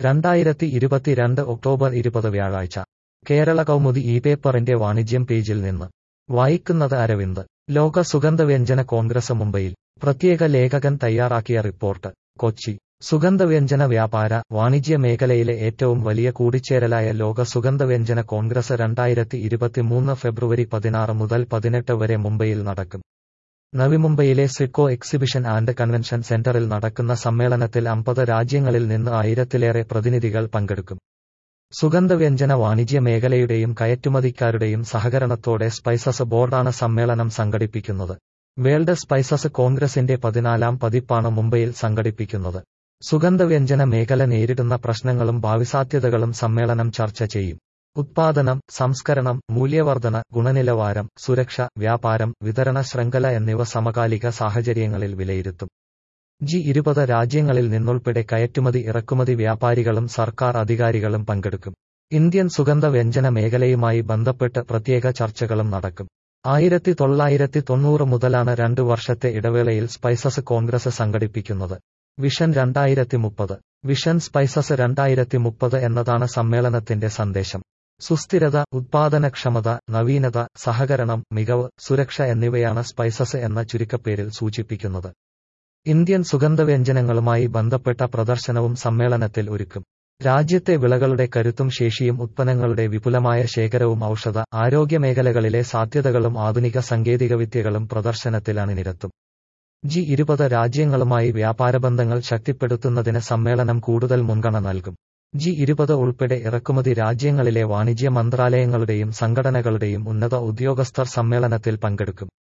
രണ്ടായിരത്തി ഇരുപത്തിരണ്ട് ഒക്ടോബർ ഇരുപത് വ്യാഴാഴ്ച കേരള കൗമുദി ഈ പേപ്പറിന്റെ വാണിജ്യം പേജിൽ നിന്ന് വായിക്കുന്നത് അരവിന്ദ് ലോക സുഗന്ധവ്യഞ്ജന കോൺഗ്രസ് മുംബൈയിൽ പ്രത്യേക ലേഖകൻ തയ്യാറാക്കിയ റിപ്പോർട്ട് കൊച്ചി സുഗന്ധവ്യഞ്ജന വ്യാപാര വാണിജ്യ മേഖലയിലെ ഏറ്റവും വലിയ കൂടിച്ചേരലായ ലോക സുഗന്ധവ്യഞ്ജന കോൺഗ്രസ് രണ്ടായിരത്തി ഇരുപത്തിമൂന്ന് ഫെബ്രുവരി പതിനാറ് മുതൽ പതിനെട്ട് വരെ മുംബൈയിൽ നടക്കും നവി മുംബൈയിലെ സിഡ്കോ എക്സിബിഷൻ ആൻഡ് കൺവെൻഷൻ സെന്ററിൽ നടക്കുന്ന സമ്മേളനത്തിൽ അമ്പത് രാജ്യങ്ങളിൽ നിന്ന് ആയിരത്തിലേറെ പ്രതിനിധികൾ പങ്കെടുക്കും സുഗന്ധവ്യഞ്ജന വാണിജ്യ മേഖലയുടെയും കയറ്റുമതിക്കാരുടെയും സഹകരണത്തോടെ സ്പൈസസ് ബോർഡാണ് സമ്മേളനം സംഘടിപ്പിക്കുന്നത് വേൾഡ് സ്പൈസസ് കോൺഗ്രസിന്റെ പതിനാലാം പതിപ്പാണ് മുംബൈയിൽ സംഘടിപ്പിക്കുന്നത് സുഗന്ധവ്യഞ്ജന മേഖല നേരിടുന്ന പ്രശ്നങ്ങളും ഭാവിസാധ്യതകളും സമ്മേളനം ചർച്ച ചെയ്യും ഉത്പാദനം സംസ്കരണം മൂല്യവർധന ഗുണനിലവാരം സുരക്ഷ വ്യാപാരം വിതരണ ശൃംഖല എന്നിവ സമകാലിക സാഹചര്യങ്ങളിൽ വിലയിരുത്തും ജി ഇരുപത് രാജ്യങ്ങളിൽ നിന്നുൾപ്പെടെ കയറ്റുമതി ഇറക്കുമതി വ്യാപാരികളും സർക്കാർ അധികാരികളും പങ്കെടുക്കും ഇന്ത്യൻ സുഗന്ധ വ്യഞ്ജന മേഖലയുമായി ബന്ധപ്പെട്ട് പ്രത്യേക ചർച്ചകളും നടക്കും ആയിരത്തി തൊള്ളായിരത്തി തൊണ്ണൂറ് മുതലാണ് രണ്ടു വർഷത്തെ ഇടവേളയിൽ സ്പൈസസ് കോൺഗ്രസ് സംഘടിപ്പിക്കുന്നത് വിഷൻ രണ്ടായിരത്തി മുപ്പത് വിഷൻ സ്പൈസസ് രണ്ടായിരത്തി മുപ്പത് എന്നതാണ് സമ്മേളനത്തിന്റെ സന്ദേശം സുസ്ഥിരത ഉത്പാദനക്ഷമത നവീനത സഹകരണം മികവ് സുരക്ഷ എന്നിവയാണ് സ്പൈസസ് എന്ന ചുരുക്കപ്പേരിൽ സൂചിപ്പിക്കുന്നത് ഇന്ത്യൻ സുഗന്ധവ്യഞ്ജനങ്ങളുമായി ബന്ധപ്പെട്ട പ്രദർശനവും സമ്മേളനത്തിൽ ഒരുക്കും രാജ്യത്തെ വിളകളുടെ കരുത്തും ശേഷിയും ഉത്പന്നങ്ങളുടെ വിപുലമായ ശേഖരവും ഔഷധ ആരോഗ്യ മേഖലകളിലെ സാധ്യതകളും ആധുനിക സാങ്കേതികവിദ്യകളും പ്രദർശനത്തിൽ അണിനിരത്തും ജി ഇരുപത് രാജ്യങ്ങളുമായി വ്യാപാരബന്ധങ്ങൾ ശക്തിപ്പെടുത്തുന്നതിന് സമ്മേളനം കൂടുതൽ മുൻഗണന നൽകും ജി ഇരുപത് ഉൾപ്പെടെ ഇറക്കുമതി രാജ്യങ്ങളിലെ വാണിജ്യ മന്ത്രാലയങ്ങളുടെയും സംഘടനകളുടെയും ഉന്നത ഉദ്യോഗസ്ഥർ സമ്മേളനത്തിൽ പങ്കെടുക്കും